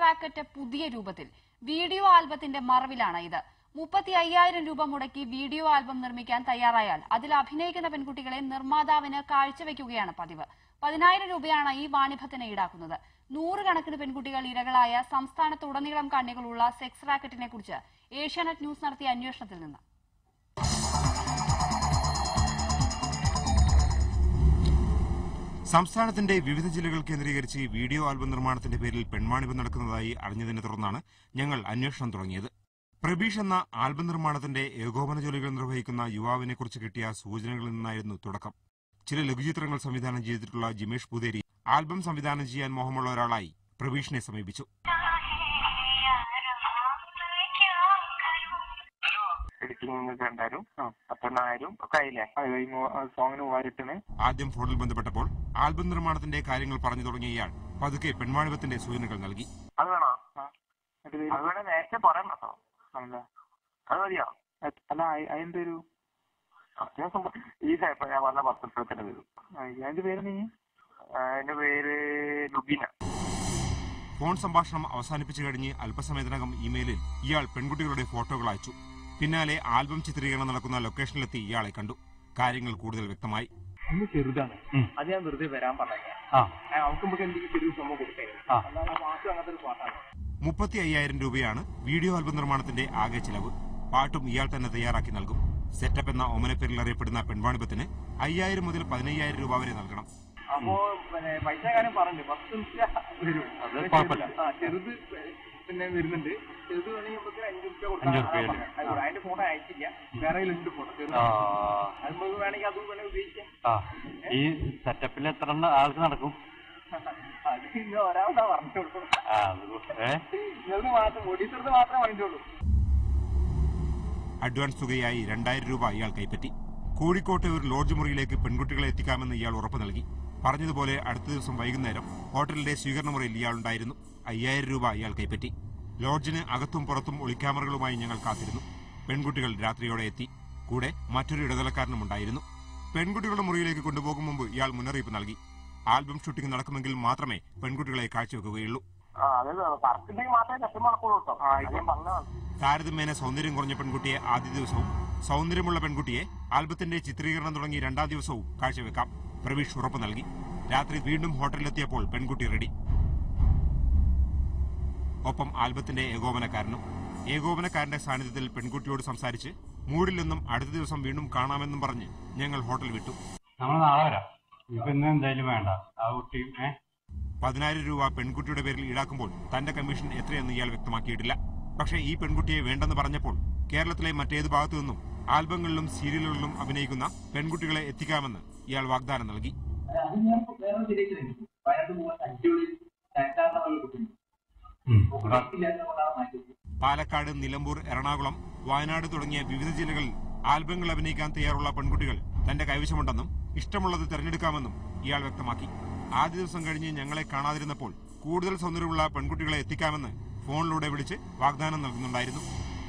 Racket പുതിയ രൂപത്തിൽ video ആൽബത്തിന്റെ മറവിലാണ് ഇത് മുപ്പത്തി അയ്യായിരം രൂപ മുടക്കി വീഡിയോ ആൽബം നിർമ്മിക്കാൻ തയ്യാറായാൽ അതിൽ അഭിനയിക്കുന്ന പെൺകുട്ടികളെ നിർമ്മാതാവിന് കാഴ്ചവെക്കുകയാണ് പതിവ് പതിനായിരം രൂപയാണ് ഈ വാണിഭത്തിന് ഈടാക്കുന്നത് നൂറുകണക്കിന് പെൺകുട്ടികൾ ഇരകളായ സംസ്ഥാനത്തുടനീളം കണ്ണികളുള്ള സെക്സ് റാക്കറ്റിനെ കുറിച്ച് ഏഷ്യാനെറ്റ് ന്യൂസ് നടത്തിയ അന്വേഷണത്തിൽ നിന്ന് സംസ്ഥാനത്തിന്റെ വിവിധ ജില്ലകൾ കേന്ദ്രീകരിച്ച് വീഡിയോ ആൽബം നിർമ്മാണത്തിന്റെ പേരിൽ പെൺവാണിഭം നടക്കുന്നതായി അറിഞ്ഞതിനെ തുടർന്നാണ് ഞങ്ങൾ അന്വേഷണം തുടങ്ങിയത് പ്രബീഷ് എന്ന ആൽബം നിർമ്മാണത്തിന്റെ ഏകോപന ജോലികൾ നിർവഹിക്കുന്ന യുവാവിനെ കുറിച്ച് കിട്ടിയ സൂചനകളിൽ നിന്നായിരുന്നു തുടക്കം ചില ലഘുചിത്രങ്ങൾ സംവിധാനം ചെയ്തിട്ടുള്ള ജിമേഷ് പൂതേരി ആൽബം സംവിധാനം ചെയ്യാൻ മോഹമുള്ള ഒരാളായി പ്രബീഷിനെ സമീപിച്ചു എഡിറ്റിംഗ് രണ്ടായിരം പത്തൊന്നായിരം ഒക്കെ ആയില്ലേ സോങ്ങിന് മൂവായിരത്തിന് ആദ്യം ഫോണിൽ ബന്ധപ്പെട്ടപ്പോൾ ആൽബം നിർമ്മാണത്തിന്റെ കാര്യങ്ങൾ പറഞ്ഞു തുടങ്ങിയ ഇയാൾ പതുക്കെ പെൺവാണിഭത്തിന്റെ സൂചനകൾ നൽകി അത് വേണോ അത് വേണേ നേരത്തെ പറയാൻ പറ്റോ ആണല്ലേ അത് മതിയോ അല്ല അതിന്റെ ഒരു അത്യാവശ്യം ഈ ഇപ്പൊ ഞാൻ പറഞ്ഞ പത്ത് റുപ്യത്തിന്റെ വരും അതിന്റെ പേര് നീ എന്റെ പേര് ലുബീന ഫോൺ സംഭാഷണം അവസാനിപ്പിച്ചു കഴിഞ്ഞ് അല്പസമയത്തിനകം ഇമെയിലിൽ ഇയാൾ പെൺകുട്ടികളുടെ ഫോട്ടോകൾ അയച്ചു പിന്നാലെ ആൽബം ചിത്രീകരണം നടക്കുന്ന ലൊക്കേഷനിലെത്തി ഇയാളെ കണ്ടു കാര്യങ്ങൾ കൂടുതൽ വ്യക്തമായി ഒന്ന് ചെറുതാണ് അത് ഞാൻ വെറുതെ വരാൻ പറഞ്ഞു അവർക്ക് നമുക്ക് എന്തെങ്കിലും ചെറിയ സംഭവം കൊടുത്തേ അല്ലാതെ പാട്ട് അങ്ങനത്തെ ഒരു പാട്ടാണ് മുപ്പത്തി അയ്യായിരം രൂപയാണ് വീഡിയോ ആൽബം നിർമ്മാണത്തിന്റെ ആകെ ചിലവ് പാട്ടും ഇയാൾ തന്നെ തയ്യാറാക്കി നൽകും സെറ്റപ്പ് എന്ന ഓമനപ്പേരിൽ അറിയപ്പെടുന്ന പെൺവാണിഭത്തിന് അയ്യായിരം മുതൽ പതിനയ്യായിരം രൂപ വരെ നൽകണം അപ്പോ പിന്നെ പൈസ കാര്യം പറഞ്ഞു പത്ത് റുപ്യ വരും കുഴപ്പമില്ല. ആ ചെറുത് പിന്നെ വരുന്നുണ്ട് ചെറുത് വേണമെങ്കിൽ നമുക്ക് അഞ്ചു റുപ്യ കൊടുക്കാം അഞ്ച് റുപ്യ ആ, ആയിക്കോട്ടെ. അതിന്റെ ഫോട്ടോ അയച്ചില്ല വേറെ ഉണ്ട് ഫോട്ടോ ചെറുത് ആ അത് നമുക്ക് വേണമെങ്കിൽ അതും വേണമെങ്കിൽ ഉപയോഗിക്കാം ആ ഈ സെറ്റപ്പിൽ എത്ര എണ്ണം ആൾക്ക് നടക്കും അത് ഇന്ന് ഒരാളാ പറഞ്ഞോളൂ ആ അത് ഏ നിങ്ങൾക്ക് മാത്രം ഒഡീസർക്ക് മാത്രമേ വാങ്ങിച്ചുള്ളൂ അഡ്വാൻസ് തുകയായി രണ്ടായിരം രൂപ ഇയാൾ കൈപ്പറ്റി കോഴിക്കോട്ടെ ഒരു ലോഡ്ജ് മുറിയിലേക്ക് പെൺകുട്ടികളെ എത്തിക്കാമെന്ന് ഇയാൾ ഉറപ്പു നൽകി പറഞ്ഞതുപോലെ അടുത്ത ദിവസം വൈകുന്നേരം ഹോട്ടലിലെ സ്വീകരണ മുറിയിൽ ഇയാൾ ഉണ്ടായിരുന്നു അയ്യായിരം രൂപ ഇയാൾ കൈപ്പറ്റി ലോഡ്ജിന് അകത്തും പുറത്തും ഒളിക്യാമറകളുമായി ഞങ്ങൾ കാത്തിരുന്നു പെൺകുട്ടികൾ രാത്രിയോടെ എത്തി കൂടെ മറ്റൊരു ഇടനിലക്കാരനും ഉണ്ടായിരുന്നു പെൺകുട്ടികളുടെ മുറിയിലേക്ക് കൊണ്ടുപോകും മുമ്പ് ഇയാൾ മുന്നറിയിപ്പ് നൽകി ആൽബം ഷൂട്ടിംഗ് നടക്കുമെങ്കിൽ മാത്രമേ പെൺകുട്ടികളെ കാഴ്ചവെക്കുകയുള്ളൂ ആ അതായത് പറക്കുണ്ടെങ്കിൽ മാത്രമേ കഷ്ടം നടക്കുള്ളൂ കേട്ടോ ആ ഇത് പറഞ്ഞതാണ് താരതമ്യേന സൗന്ദര്യം കുറഞ്ഞ പെൺകുട്ടിയെ ആദ്യ ദിവസവും സൗന്ദര്യമുള്ള പെൺകുട്ടിയെ ആൽബത്തിന്റെ ചിത്രീകരണം തുടങ്ങി രണ്ടാം ദിവസവും കാഴ്ചവെക്കാം പ്രവീഷ് ഉറപ്പു നൽകി രാത്രി വീണ്ടും ഹോട്ടലിലെത്തിയപ്പോൾ പെൺകുട്ടി റെഡി ഒപ്പം ആൽബത്തിന്റെ ഏകോപനക്കാരനും ഏകോപനക്കാരന്റെ സാന്നിധ്യത്തിൽ പെൺകുട്ടിയോട് സംസാരിച്ച് മൂടിൽ നിന്നും അടുത്ത ദിവസം വീണ്ടും കാണാമെന്നും പറഞ്ഞ് ഞങ്ങൾ ഹോട്ടൽ വിട്ടു നമ്മൾ നാളെ വരാം ഇപ്പൊ ഇന്ന് എന്തായാലും വേണ്ട ആ കുട്ടി ഏ പതിനായിരം രൂപ പെൺകുട്ടിയുടെ പേരിൽ ഈടാക്കുമ്പോൾ തന്റെ കമ്മീഷൻ എത്രയെന്ന് ഇയാൾ വ്യക്തമാക്കിയിട്ടില്ല പക്ഷേ ഈ പെൺകുട്ടിയെ വേണ്ടെന്ന് പറഞ്ഞപ്പോൾ കേരളത്തിലെ മറ്റേത് ഭാഗത്തു നിന്നും ആൽബങ്ങളിലും സീരിയലുകളിലും അഭിനയിക്കുന്ന പെൺകുട്ടികളെ എത്തിക്കാമെന്ന് ഇയാൾ വാഗ്ദാനം നൽകി അത് ഞാൻ വേറെ ശരിയാക്കുന്നുണ്ട് വയനാട് പോകാൻ അഞ്ചോളി ചാറ്റാറുള്ള കുട്ടി ഉം. ഇവിടെ ഇല്ലാത്തതുകൊണ്ടാണ് മാറ്റിയത് പാലക്കാട് നിലമ്പൂർ എറണാകുളം വയനാട് തുടങ്ങിയ വിവിധ ജില്ലകളിൽ ആൽബങ്ങൾ അഭിനയിക്കാൻ തയ്യാറുള്ള പെൺകുട്ടികൾ തന്റെ കൈവശമുണ്ടെന്നും ഇഷ്ടമുള്ളത് തിരഞ്ഞെടുക്കാമെന്നും ഇയാൾ വ്യക്തമാക്കി ആദ്യ ദിവസം കഴിഞ്ഞ് ഞങ്ങളെ കാണാതിരുന്നപ്പോൾ കൂടുതൽ സൗന്ദര്യമുള്ള പെൺകുട്ടികളെ എത്തിക്കാമെന്ന് ഫോണിലൂടെ വിളിച്ച് വാഗ്ദാനം നൽകുന്നുണ്ടായിരുന്നു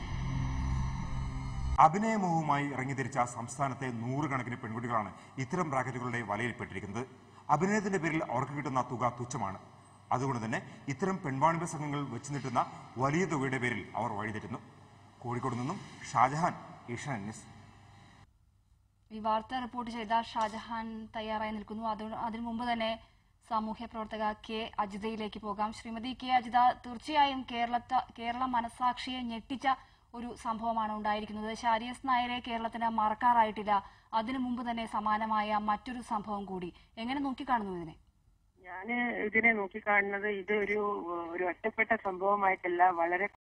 അഭിനയമോഹവുമായി ഇറങ്ങിത്തിരിച്ച സംസ്ഥാനത്തെ നൂറുകണക്കിന് പെൺകുട്ടികളാണ് ഇത്തരം ബ്രാക്കറ്റുകളുടെ വലയിൽപ്പെട്ടിരിക്കുന്നത് അഭിനയത്തിന്റെ പേരിൽ അവർക്ക് കിട്ടുന്ന തുക തുച്ഛമാണ് അതുകൊണ്ട് തന്നെ ഇത്തരം പെൺവാണിഭ സംഘങ്ങൾ വെച്ച് നീട്ടുന്ന വലിയ തുകയുടെ പേരിൽ അവർ വഴിതെറ്റുന്നു കോഴിക്കോട് നിന്നും ഷാജഹാൻ ഏഷ്യാൻ ന്യൂസ് ഈ വാർത്ത റിപ്പോർട്ട് ചെയ്ത ഷാജഹാൻ തയ്യാറായി നിൽക്കുന്നു അത് അതിനു മുമ്പ് തന്നെ സാമൂഹ്യ പ്രവർത്തക കെ അജിതയിലേക്ക് പോകാം ശ്രീമതി കെ അജിത തീർച്ചയായും കേരളത്തെ കേരള മനസാക്ഷിയെ ഞെട്ടിച്ച ഒരു സംഭവമാണ് ഉണ്ടായിരിക്കുന്നത് ഷാരിയസ് നായരെ കേരളത്തിന് മറക്കാറായിട്ടില്ല അതിനു മുമ്പ് തന്നെ സമാനമായ മറ്റൊരു സംഭവം കൂടി എങ്ങനെ നോക്കിക്കാണുന്നു ഇതിനെ ഞാന് ഇതിനെ നോക്കിക്കാണുന്നത് ഇത് ഒരു ഒരു ഒറ്റപ്പെട്ട സംഭവമായിട്ടല്ല വളരെ